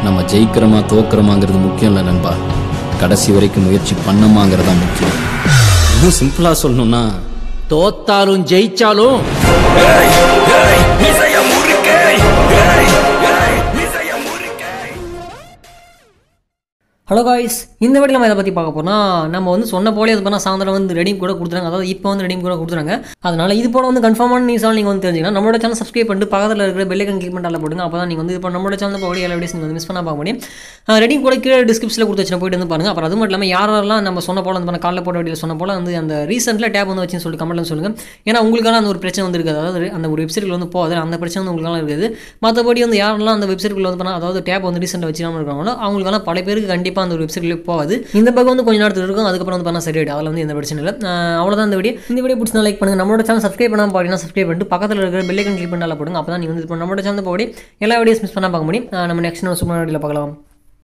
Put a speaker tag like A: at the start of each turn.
A: நம்ம ஜெயிக்கிறோமா தோக்குறோமாங்கிறது முக்கியம் இல்லை நண்பா கடைசி வரைக்கும் முயற்சி பண்ணோமாங்கிறது தான் முக்கியம் இன்னும் சிம்பிளாக சொல்லணும்னா
B: தோத்தாலும் ஜெயிச்சாலும்
C: ஹலோ காய்ஸ் இந்த வீடியோ நம்ம இதை பற்றி பார்க்க போனால் நம்ம வந்து சொன்ன போலே அது பண்ணால் சாயந்தரம் வந்து ரெடீம் கூட கொடுத்துறாங்க அதாவது இப்போ வந்து ரெடீம் கூட கொடுத்துறாங்க அதனால இது போல வந்து கன்ஃபார்மான நியூஸால் நீங்கள் வந்து தெரிஞ்சுக்கலாம் நம்மளோட சேனல் சப்ஸ்கிரைப் பண்ணிட்டு பக்கத்தில் இருக்கிற பெல்லைக்கன் கிளிக் பண்ணால போடுங்க அப்போ தான் நீங்கள் வந்து இப்போ நம்மளோட சேனல் போய் எல்லா வீடியோஸ் நீங்கள் வந்து மிஸ் பண்ண பார்க்க முடியும் ரெடீம் கூட கீழே டிஸ்கிரிப்ஷனில் கொடுத்து வச்சு போயிட்டு வந்து பாருங்க அப்புறம் அது மட்டும் இல்லாமல் யாரெல்லாம் நம்ம சொன்ன போல வந்து பண்ண காலைல போட்ட வீடியோ சொன்ன போல வந்து அந்த ரீசெண்டில் டேப் வந்து வச்சுன்னு சொல்லிட்டு கமெண்ட்ல சொல்லுங்கள் ஏன்னா உங்களுக்கான அந்த ஒரு பிரச்சனை வந்து இருக்குது அதாவது அந்த ஒரு வெப்சைட்டில் வந்து போகாது அந்த பிரச்சனை வந்து உங்களுக்கான இருக்குது மற்றபடி வந்து யாரெல்லாம் அந்த வெப்சைட்டுக்குள்ள வந்து பண்ணால் அதாவது டேப் வந்து ரீசெண்டாக வச்சுக்காம இருக்காங்களோ அவங்களுக்கான பல பேருக்கு கண்டிப்பாக அந்த ஒரு வெப்சைட்லேயே போகாது இந்த பக்கம் வந்து கொஞ்ச நேரத்துக்கு இருக்கும் அதுக்கப்புறம் வந்து பண்ணால் சரியாயிடும் அதில் வந்து எந்த பிரச்சனை இல்லை அஹ் அவ்வளவுதான் இந்த வீடியோ இந்த வீடியோ பிடிச்சா லைக் பண்ணுங்க நம்மளோட சேனல் சப்ஸ்கிரைப் பண்ணாமல் பாருங்கன்னா சப்ஸ்கிரைப் பண்ணிட்டு பக்கத்தில் இருக்கிற பெல்லைக்கன் கிளிக் பண்ணால போடுங்க அப்போ தான் நீங்கள் வந்து இப்போ நம்மளோட சேனல் போடி எல்லா வீடியோஸ் மிஸ் பண்ணால் பார்க்க முடியும் அஹ் நம்ம நெக்ஸ்ட் சூப்பர் வீடியோவில் பார்க்கலாம்